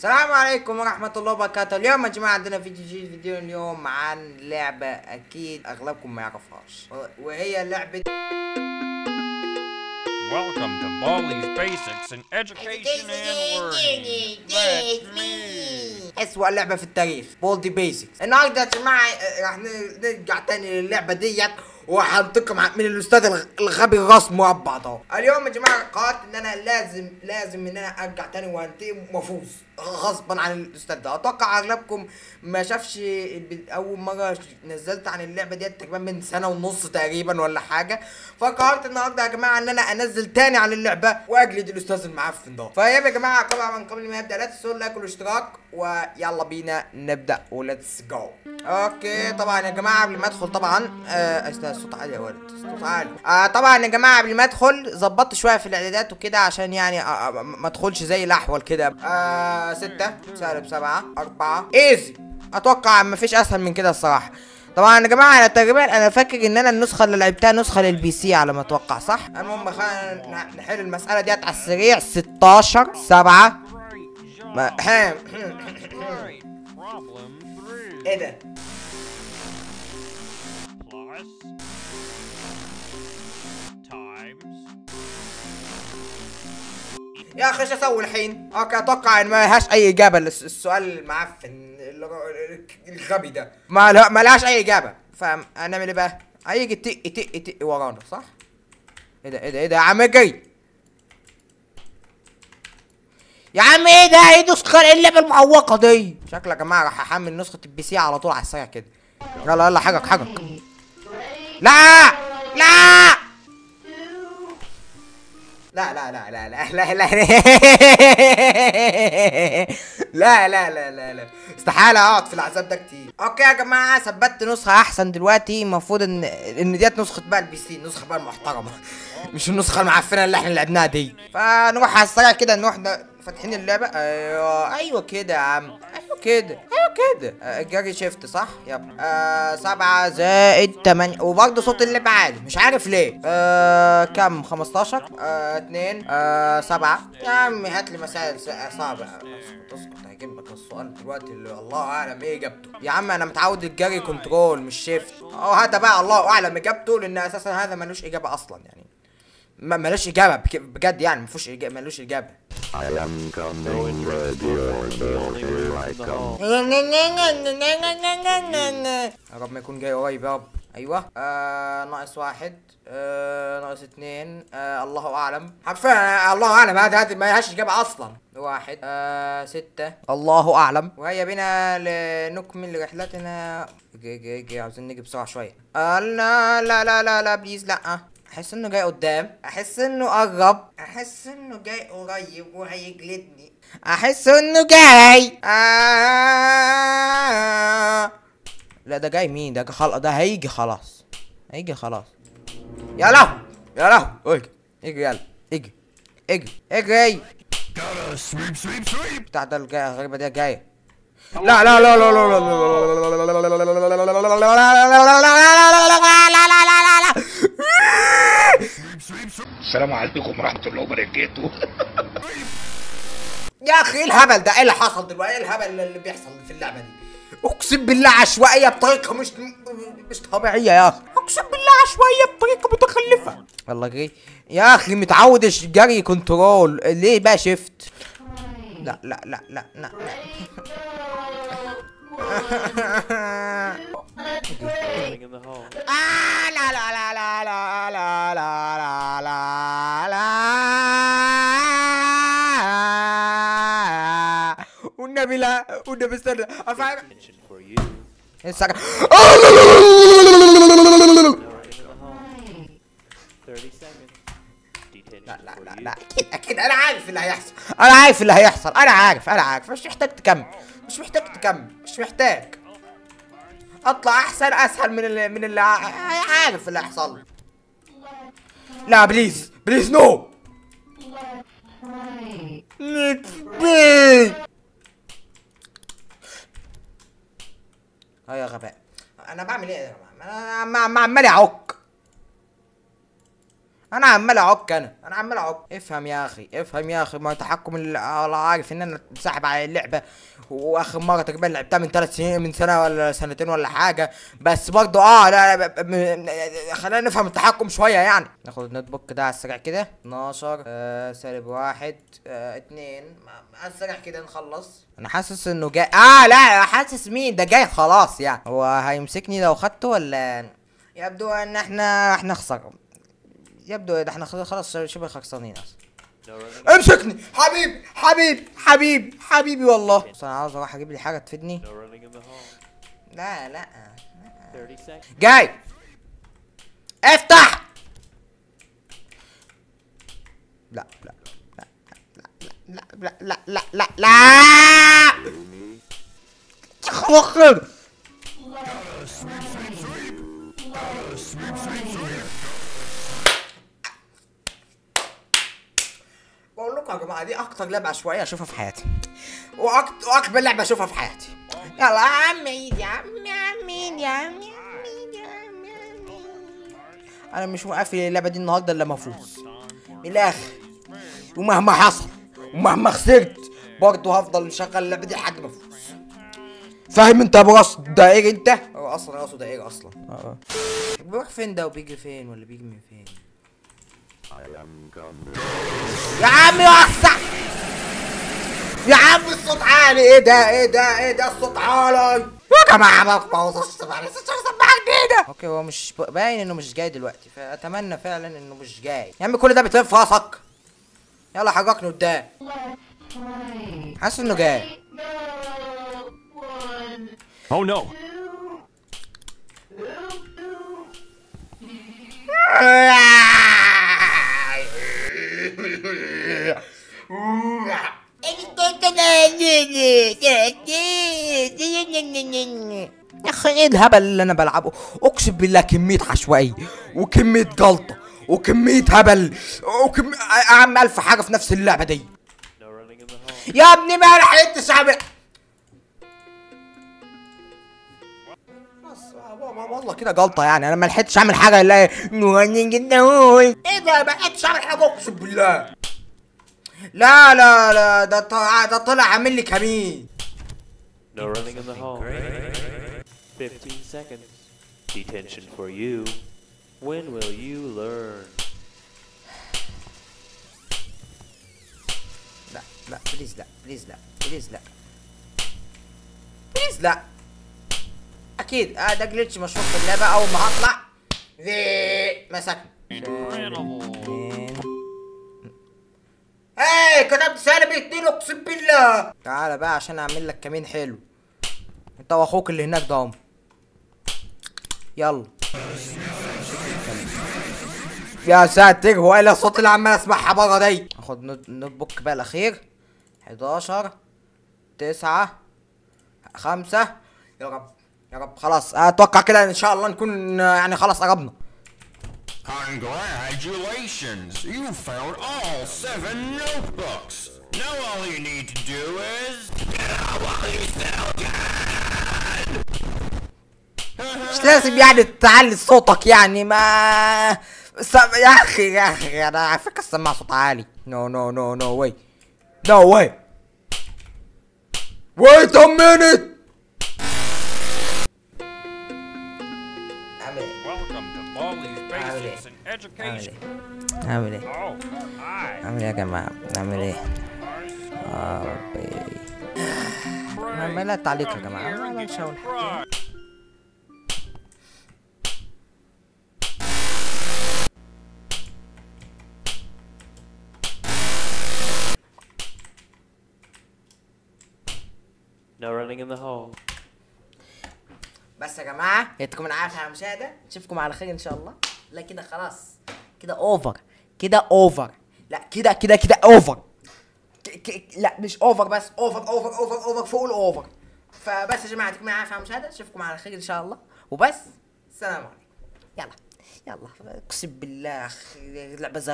السلام عليكم ورحمة الله وبركاته اليوم يا جماعة عندنا فيديو جديد فيديو اليوم عن لعبة أكيد أغلبكم ما يعرفهاش وهي لعبة Welcome to Balli's Basics in Education and Learning. That's me. أسوأ لعبة في التاريخ بولدي بيسكس النهاردة يا جماعة آه، راح ن- نرجع تاني للعبة ديت وهنتقم ع- من الأستاذ الغ- الغبي الراس مربع ده اليوم يا جماعة قررت إن أنا لازم لازم إن أنا أرجع تاني وأنتقم وأفوز غصبا عن الأستاذ ده أتوقع أغلبكم ما شافش الب- أول مرة ش- نزلت عن اللعبة ديت تقريبا من سنة ونص تقريبا ولا حاجة فقررت النهاردة يا جماعة إن أنا أنزل تاني عن اللعبة وأجلد الأستاذ المعفن ده فيا جماعة طبعا قبل ما نبدأ لا تنسوا اللايك والاشتراك ويلا بينا نبدأ وليتس جو اوكي طبعا يا جماعه قبل ما ادخل طبعا آه استنى الصوت عالي يا ولد الصوت عالي آه طبعا يا جماعه قبل ما ادخل ظبطت شويه في الاعدادات وكده عشان يعني آه آه ما ادخلش زي الاحول كده آه ستة سالب سبعة أربعة ايزي اتوقع ما فيش اسهل من كده الصراحه طبعا يا جماعه انا تقريبا انا فاكر ان انا النسخه اللي لعبتها نسخه للبي سي على ما اتوقع صح المهم خلينا ن- نحل المساله ديت على السريع 16 7 ما Right. Problem three. ايه ده Plus. Times. يا اخي ايش اسوي الحين؟ اوكي اتوقع ان ما لهاش اي اجابه للس- السؤال المعفن الغ- الغبي ده ما له ما لهاش اي اجابه فهنعمل ايه بقى؟ هيجي تق تق تق ورانا صح؟ ايه ده ايه ده ايه ده يا عم اجري يا عم ايه ده ايه نسخه ايه اللعبه المعوقه دي؟ شكلك يا جماعه راح احمل نسخه البي سي على طول على السريع كده يلا يلا حقك حقك لا لا لا لا لا لا لا لا لا لا لا لا لا لا استحالة اقعد في العذاب ده كتير اوكي يا جماعة ثبت نسخة احسن دلوقتي المفروض ان ان ديت نسخة بقى البي سي النسخة بقى المحترمة مش النسخة المعفنة اللي احنا لعبناها دي فنروح على السريع كده نروح ن- فاتحين اللعبة ايوه ايوه كده يا عم ايوه كده ايوه كده آه، جاري شيفت صح يلا آه سبعة زائد تمانية وبرضه صوت اللعبة عالي مش عارف ليه آه كم 15 آه اتنين آه سبعة يا عم هات لي مسائل س- صعبة اسكت اسكت هجيب لك السؤال دلوقتي اللي الله اعلم ايه اجابته يا عم انا متعود الجري كنترول مش شيفت اه هذا بقى الله اعلم اجابته لان اساسا هذا ملوش اجابة اصلا يعني ما ملوش اجابة بك- بجد يعني مفيش اجابة ملوش اجابة I am coming, ready or not, here I come. يا رب ما يكون جاي قريب يا رب ايوه آه ناقص واحد آه ناقص اتنين آه الله اعلم حرفيا الله اعلم هذا هذه ما لهاش اجابه اصلا واحد آه ستة الله اعلم وهيا بنا لنكمل رحلتنا جي جي جي عاوزين نجي بسرعه شويه آه لا لا لا لا لا بليز لا احس انه جاي قدام احس انه قرب احس انه جاي قريب وهيجلدني احس انه جاي آه لا ده جاي مين ده خلاص ده هيجي خلاص هيجي خلاص يا لهو يا لهو اجي اجي يلا اجي اجي اجي Gotta sweep, sweep, sweep! بتاع ده الجاي الغريبه دي جايه لا لا لا لا لا لا السلام عليكم ورحمة الله وبركاته يا اخي ايه الهبل ده ايه اللي حصل دلوقتي ايه الهبل اللي بيحصل في اللعبه دي اقسم بالله عشوائيه بطريقه مش مش طبيعيه يا اخي اقسم بالله عشوائيه بطريقه متخلفه والله جري يا اخي متعود الجري كنترول ليه بقى شفت لا لا لا لا لا آه لا لا لا لا لا لا لا لا لا لا والنبي لا والنبي استنى افهم السكة لا لا لا لا اكيد اكيد انا عارف اللي هيحصل انا عارف اللي هيحصل انا عارف انا عارف مش محتاج تكمل مش محتاج تكمل مش محتاج اطلع احسن اسهل من اللي من اللي ع- عارف اللي هيحصل لي. لا بليز بليز نو بي اه يا غباء انا بعمل ايه يا جماعه انا عم- عم- عمال اعك انا عمال اعك انا انا عمال اعك افهم يا اخي افهم يا اخي ما تحكم ال- الله عارف ان انا ساحب على اللعبه واخر مره تقريبا لعبتها من ثلاث سنين من سنه ولا سنتين ولا حاجه بس برضه اه لا, لا ب- ب- خلينا نفهم التحكم شويه يعني ناخد النوت بوك ده على السريع كده 12 آه سالب واحد آه اتنين ما- على السريع كده نخلص انا حاسس انه جاي اه لا حاسس مين ده جاي خلاص يعني هو هيمسكني لو خدته ولا يبدو ان احنا احنا خسر يبدو ده احنا خلاص خلاص شبه خسرانين اصلا امسكني حبيبي حبيبي حبيبي حبيبي والله بس انا عاوز اروح اجيب لي حاجه تفيدني No running in the hall. لا لا 30 seconds. جاي افتح لا لا لا لا لا لا لا لا لا خخر بقول لكم يا جماعه دي اكتر لعبه عشوائيه اشوفها في حياتي وأكتر واكبر لعبه اشوفها في حياتي يلا يا عم عيد يا عم يا عم عيد يا عم يا عم عيد يا عم يا عم عيد. انا مش مقفل اللعبه دي النهارده الا ما افوز من الاخر ومهما حصل ومهما خسرت برضه هفضل مشغل اللعبه دي لحد ما افوز فاهم انت يا ابو راس دائري انت هو اصلا راسه دائري اصلا اه بيروح فين ده وبيجي فين ولا بيجي من فين I am gone. يا عم وسع يا عم الصوت عالي ايه ده ايه ده ايه ده الصوت عالي يا جماعه ما بوظش سماعه جديده اوكي هو مش ب- باين انه مش جاي دلوقتي فاتمنى فعلا انه مش جاي يا عم كل ده بيتلف في راسك يلا حركني قدام حاسس انه جاي Oh no! يا اخي ايه الهبل اللي انا بلعبه اقسم بالله كميه عشوائيه وكميه جلطه وكميه هبل وكم اعمل الف حاجه في نفس اللعبه دي No running in the hall. يا ابني ما لحقتش اعمل بس، والله كده جلطه يعني انا ما لحقتش اعمل حاجه الا ايه مغني جدا ايه ده ما لحقتش اعمل حاجه اقسم بالله لا لا لا ده طلع ده طلع عامل لي كمين No running in the hall. 15 seconds. Detention for you. When will you learn? لا لا بليز لا بليز لا بليز لا بليز لا اكيد اه ده جلitch مشهور في اللعبه اول ما هطلع ذي مسكني ايه كتبت سالب اتنين اقسم بالله تعالى بقى عشان اعمل لك كمين حلو انت واخوك اللي هناك ده يلا يا ساتر هو ايه الصوت اللي عمال اسمعها بره دي اخد نوت نوت بوك بقى الاخير 11 9 5 يا رب يا رب خلاص اتوقع كده ان شاء الله نكون آه، يعني خلاص قربنا Congratulations! You found all seven notebooks! Now all you need to do is... مش لازم يعني تعلي صوتك يعني ما س... يا اخي يا اخي انا على فكره السماعه صوت عالي نو نو نو نو واي نو واي ويت ا مينيت عامل ايه Welcome to Baldi's Basics in عامل Education. ايه عامل ايه Oh, hi. عامل ايه يا جماعه عامل ايه اه ربي ما ما لا تعليق يا جماعه ما لا شاول Right. No running in the hall. بس يا جماعه يعطيكم العافيه على المشاهده نشوفكم على خير ان شاء الله لا كده خلاص كده اوفر كده اوفر لا كده كده كده اوفر ك- ك- لا مش اوفر بس اوفر اوفر اوفر اوفر فوق الاوفر فبس يا جماعه يعطيكم العافيه على المشاهده نشوفكم على خير ان شاء الله وبس السلام عليكم يلا يلا اقسم بالله أخي، لعبه زي